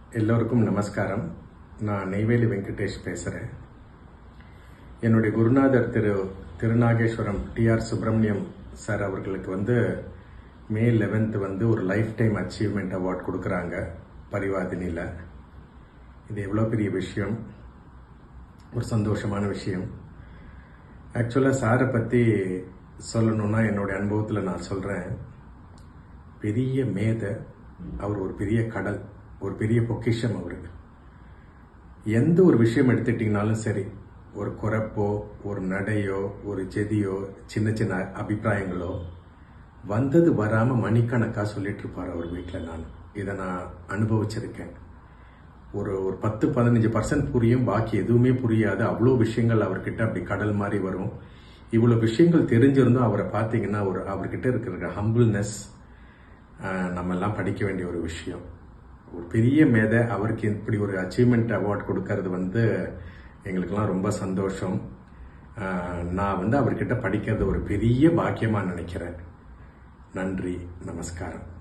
எல்லோருக்கும் நமஸ்காரம் நான் நெய்வேலி வெங்கடேஷ் பேசுகிறேன் என்னுடைய குருநாதர் திரு திருநாகேஸ்வரம் டிஆர் சுப்பிரமணியம் சார் அவர்களுக்கு வந்து மே லெவன்த் வந்து ஒரு லைஃப் டைம் அச்சீவ்மெண்ட் அவார்ட் கொடுக்குறாங்க பரிவாதினியில் இது எவ்வளோ பெரிய விஷயம் ஒரு சந்தோஷமான விஷயம் ஆக்சுவலாக சாரை பற்றி சொல்லணும்னா என்னுடைய அனுபவத்தில் நான் சொல்கிறேன் பெரிய மேதை அவர் ஒரு பெரிய கடல் ஒரு பெரிய பொக்கிஷம் அவர் எந்த ஒரு விஷயம் எடுத்துட்டிங்கனாலும் சரி ஒரு குறைப்போ ஒரு நடையோ ஒரு செதியோ சின்ன சின்ன அபிப்பிராயங்களோ வந்தது வராமல் மணிக்கணக்காக சொல்லிட்டு இருப்பார் அவர் வீட்டில் நான் இதை நான் அனுபவிச்சிருக்கேன் ஒரு ஒரு பத்து பதினஞ்சு பர்சன்ட் புரியும் பாக்கி எதுவுமே புரியாது அவ்வளோ விஷயங்கள் அவர்கிட்ட அப்படி கடல் மாதிரி வரும் இவ்வளோ விஷயங்கள் தெரிஞ்சிருந்தும் அவரை பார்த்தீங்கன்னா ஒரு அவர்கிட்ட இருக்கிற ஹம்பிள்னஸ் நம்ம எல்லாம் படிக்க வேண்டிய ஒரு விஷயம் ஒரு பெரிய மேதை அவருக்கு இப்படி ஒரு அச்சீவ்மெண்ட் அவார்ட் கொடுக்கறது வந்து எங்களுக்கெல்லாம் ரொம்ப சந்தோஷம் ஆஹ் நான் வந்து அவர்கிட்ட படிக்கிறது ஒரு பெரிய பாக்கியமாக நினைக்கிறேன் நன்றி நமஸ்காரம்